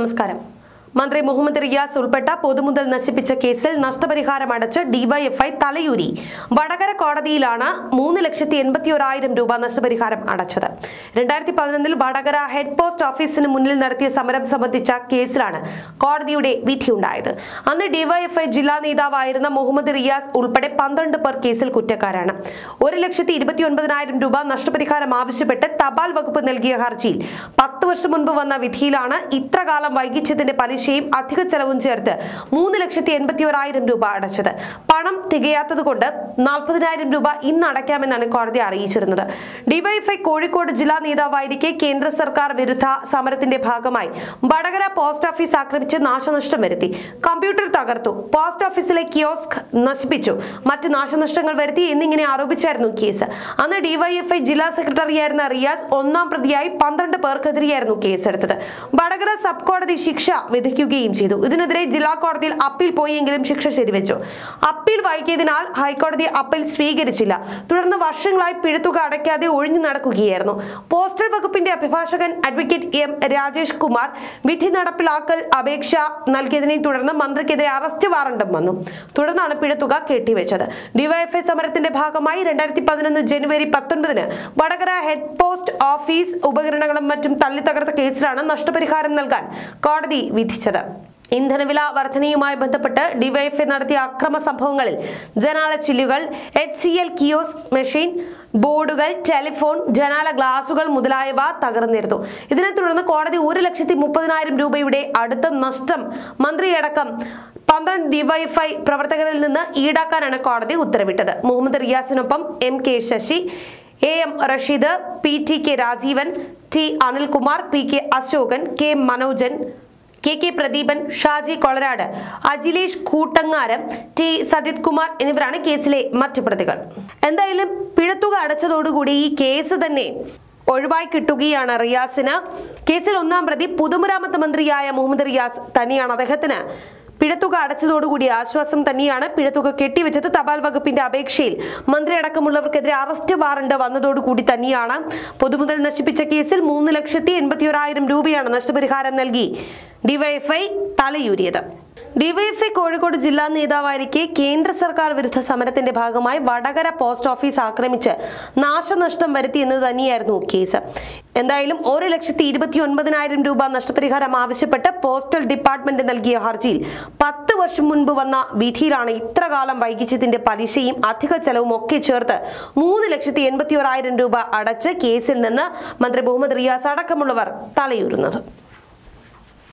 നമസ്കാരം മന്ത്രി മുഹമ്മദ് റിയാസ് ഉൾപ്പെട്ട പൊതുമുതൽ നശിപ്പിച്ച കേസിൽ നഷ്ടപരിഹാരം അടച്ച് ഡിവൈഎഫ്ഐ തലയൂരി വടകര കോടതിയിലാണ് മൂന്ന് ലക്ഷത്തി എൺപത്തി ഒരായിരം രൂപ നഷ്ടപരിഹാരം അടച്ചത് രണ്ടായിരത്തി പതിനൊന്നിൽ വടകര ഹെഡ് പോസ്റ്റ് ഓഫീസിന് മുന്നിൽ നടത്തിയ സമരം സംബന്ധിച്ച കേസിലാണ് കോടതിയുടെ വിധിയുണ്ടായത് അന്ന് ഡിവൈഎഫ്ഐ ജില്ലാ നേതാവായിരുന്ന മുഹമ്മദ് റിയാസ് ഉൾപ്പെടെ പന്ത്രണ്ട് പേർ കേസിൽ കുറ്റക്കാരാണ് ഒരു ലക്ഷത്തി ഇരുപത്തി ഒൻപതിനായിരം രൂപ നഷ്ടപരിഹാരം ആവശ്യപ്പെട്ട് തപാൽ വകുപ്പ് നൽകിയ ഹർജിയിൽ പത്ത് വർഷം മുൻപ് വന്ന വിധിയിലാണ് ഇത്രകാലം വൈകിച്ചതിന്റെ പലിശയും അധിക ചെലവും ചേർത്ത് മൂന്ന് ലക്ഷത്തി എൺപത്തി ഒരായിരം രൂപ അടച്ചത് പണം തികയാത്തതുകൊണ്ട് നാൽപ്പതിനായിരം രൂപ ഇന്ന് അടയ്ക്കാമെന്നാണ് കോടതി അറിയിച്ചിരുന്നത് ഡിവൈഎഫ്ഐ കോഴിക്കോട് ജില്ലാ നേതാവായിരിക്കെ കേന്ദ്ര സർക്കാർ വിരുദ്ധ സമരത്തിന്റെ ഭാഗമായി വടകര പോസ്റ്റ് ഓഫീസ് ആക്രമിച്ച് നാശനഷ്ടം വരുത്തി കമ്പ്യൂട്ടർ തകർത്തു പോസ്റ്റ് ഓഫീസിലെ കിയോസ്ക് നശിപ്പിച്ചു മറ്റ് നാശനഷ്ടങ്ങൾ വരുത്തി എന്നിങ്ങനെ ആരോപിച്ചായിരുന്നു കേസ് അന്ന് ഡിവൈഎഫ്ഐ ജില്ലാ സെക്രട്ടറിയായിരുന്ന റിയാസ് ഒന്നാം പ്രതിയായി പന്ത്രണ്ട് പേർക്കെതിരെയായിരുന്നു കേസെടുത്തത് വടകര സബ് കോടതി ശിക്ഷ വിധിക്കുകയും ചെയ്തു ഇതിനെതിരെ ജില്ലാ കോടതിയിൽ അപ്പീൽ പോയെങ്കിലും ശിക്ഷ ശരിവെച്ചു അപ്പീൽ വൈകിയതിനാൽ ഹൈക്കോടതി അപ്പീൽ സ്വീകരിച്ചില്ല തുടർന്ന് വർഷങ്ങളായി പിഴത്തുക അടയ്ക്കാതെ ഒഴിഞ്ഞു നടക്കുകയായിരുന്നു പോസ്റ്റൽ വകുപ്പിന്റെ അഭിഭാഷകൻ അഡ്വക്കേറ്റ് എം രാജേഷ് കുമാർ വിധി നടപ്പിലാക്കൽ അപേക്ഷ നൽകിയതിനെ തുടർന്ന് മന്ത്രിക്കെതിരെ അറസ്റ്റ് വാറണ്ടും വന്നു തുടർന്നാണ് പിഴത്തുക കെട്ടിവെച്ചത് ഡിവൈഎഫ്ഐ സമരത്തിന്റെ ഭാഗമായി രണ്ടായിരത്തി പതിനൊന്ന് ജനുവരി പത്തൊൻപതിന് വടകര ഹെഡ് പോസ്റ്റ് ഓഫീസ് ഉപകരണങ്ങളും മറ്റും തല്ലി തകർത്ത കേസിലാണ് നഷ്ടപരിഹാരം നൽകാൻ കോടതി വിധിച്ചത് ഇന്ധനവില വർധനയുമായി ബന്ധപ്പെട്ട് ഡിവൈഎഫ്ഐ നടത്തിയ അക്രമ സംഭവങ്ങളിൽ ജനാല ചില്ലുകൾ H C L kiosk machine ബോർഡുകൾ ടെലിഫോൺ ജനാല ഗ്ലാസുകൾ മുതലായവ തകർന്നിരുന്നു ഇതിനെ തുടർന്ന് കോടതി ഒരു ലക്ഷത്തി മുപ്പതിനായിരം രൂപയുടെ അടുത്ത നഷ്ടം മന്ത്രിയടക്കം പന്ത്രണ്ട് ഡിവൈഎഫ്ഐ പ്രവർത്തകരിൽ നിന്ന് ഈടാക്കാനാണ് കോടതി ഉത്തരവിട്ടത് മുഹമ്മദ് റിയാസിനൊപ്പം M K Sasi A M Rasheed P T K Rajeevan T Anilkumar P K Asokan K Manojan K K Pradeepan Shaji Kolarad Ajilesh Koottangaram T Sajith Kumar എന്നിവരാണ് കേസിലെ മറ്റു പ്രതികൾ എന്തായാലും പിഴത്തുക അടച്ചതോടുകൂടി ഈ കേസ് തന്നെ ഒഴിവായി കിട്ടുകയാണ് റിയാസിന് കേസിൽ ഒന്നാം പ്രതി പൊതുമരാമത്ത് മന്ത്രിയായ മുഹമ്മദ് റിയാസ് തന്നെയാണ് അദ്ദേഹത്തിന് പിഴത്തുക അടച്ചതോടുകൂടി ആശ്വാസം തന്നെയാണ് പിഴത്തുക കെട്ടിവെച്ചത് തപാൽ വകുപ്പിന്റെ അപേക്ഷയിൽ മന്ത്രി അടക്കമുള്ളവർക്കെതിരെ അറസ്റ്റ് വാറണ്ട് വന്നതോടുകൂടി തന്നെയാണ് പൊതുമുതൽ നശിപ്പിച്ച കേസിൽ മൂന്ന് ലക്ഷത്തി എൺപത്തി ഒരായിരം രൂപയാണ് നഷ്ടപരിഹാരം നൽകി ഡിവൈഎഫ്ഐ തലയൂരിയത് ഡിവൈഎഫ്ഐ കോഴിക്കോട് ജില്ലാ നേതാവായിരിക്കെ കേന്ദ്ര സർക്കാർ വിരുദ്ധ സമരത്തിന്റെ ഭാഗമായി വടകര പോസ്റ്റ് ഓഫീസ് ആക്രമിച്ച് നാശനഷ്ടം വരുത്തി എന്ന് തന്നെയായിരുന്നു കേസ് എന്തായാലും ഒരു ലക്ഷത്തി ഇരുപത്തി ഒൻപതിനായിരം രൂപ നഷ്ടപരിഹാരം ആവശ്യപ്പെട്ട് പോസ്റ്റൽ ഡിപ്പാർട്ട്മെന്റ് നൽകിയ ഹർജിയിൽ പത്ത് വർഷം മുൻപ് വന്ന വിധിയിലാണ് ഇത്രകാലം വൈകിച്ചതിന്റെ പലിശയും അധിക ചെലവും ഒക്കെ ചേർത്ത് മൂന്ന് ലക്ഷത്തി എൺപത്തി ഒരായിരം രൂപ അടച്ച് കേസിൽ നിന്ന് മന്ത്രി മുഹമ്മദ് റിയാസ് അടക്കമുള്ളവർ തലയൂരുന്നത്